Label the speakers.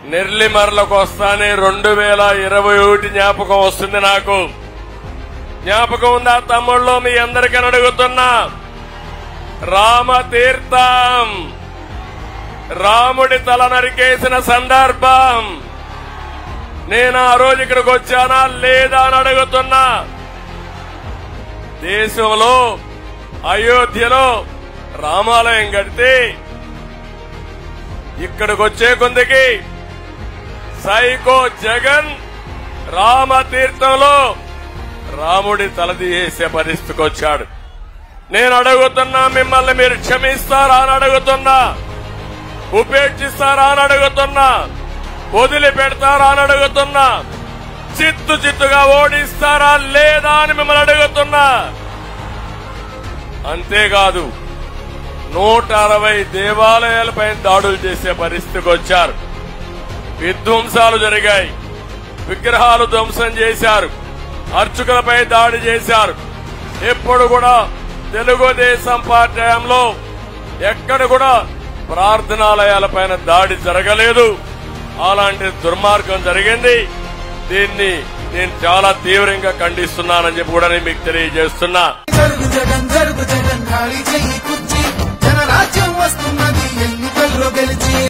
Speaker 1: నెర్లిమర్లకు వస్తానే రెండు వేల ఇరవై ఒకటి జ్ఞాపకం వస్తుంది నాకు జ్ఞాపకం ఉందా తమ్ముళ్ళు మీ అందరికీ అడుగుతున్నా రామతీర్థం రాముడి తల నరికేసిన సందర్భం నేను ఆ రోజు ఇక్కడికి వచ్చానా లేదా అని అడుగుతున్నా దేశంలో అయోధ్యలో రామాలయం కడితే ఇక్కడికి వచ్చే కొందికి సైకో జగన్ రామతీర్థంలో రాముడి తలదీసే పరిస్థితికి వచ్చాడు నేను అడుగుతున్నా మిమ్మల్ని మీరు క్షమిస్తారా అని అడుగుతున్నా ఉపేక్షిస్తారా అని అడుగుతున్నా వదిలిపెడతారా అని అడుగుతున్నా చిత్తు చిత్తుగా ఓడిస్తారా లేదా అని మిమ్మల్ని అడుగుతున్నా అంతేకాదు నూట అరవై దేవాలయాలపై దాడులు చేసే పరిస్థితికి వచ్చారు విధ్వంసాలు జరిగాయి విగ్రహాలు ధ్వంసం చేశారు అర్చకులపై దాడి చేశారు ఎప్పుడు కూడా తెలుగుదేశం పార్టీ హయాంలో ఎక్కడ కూడా ప్రార్థనాలయాలపైన దాడి జరగలేదు అలాంటి దుర్మార్గం జరిగింది దీన్ని నేను చాలా తీవ్రంగా ఖండిస్తున్నానని చెప్పి కూడా నేను మీకు తెలియజేస్తున్నా
Speaker 2: జరుగు జగన్ జరుగు జగన్ ఖాళీ చెయ్యి కుర్చీ జనరాజ్యం వస్తున్నది ఎన్నికల్లో గెలిచి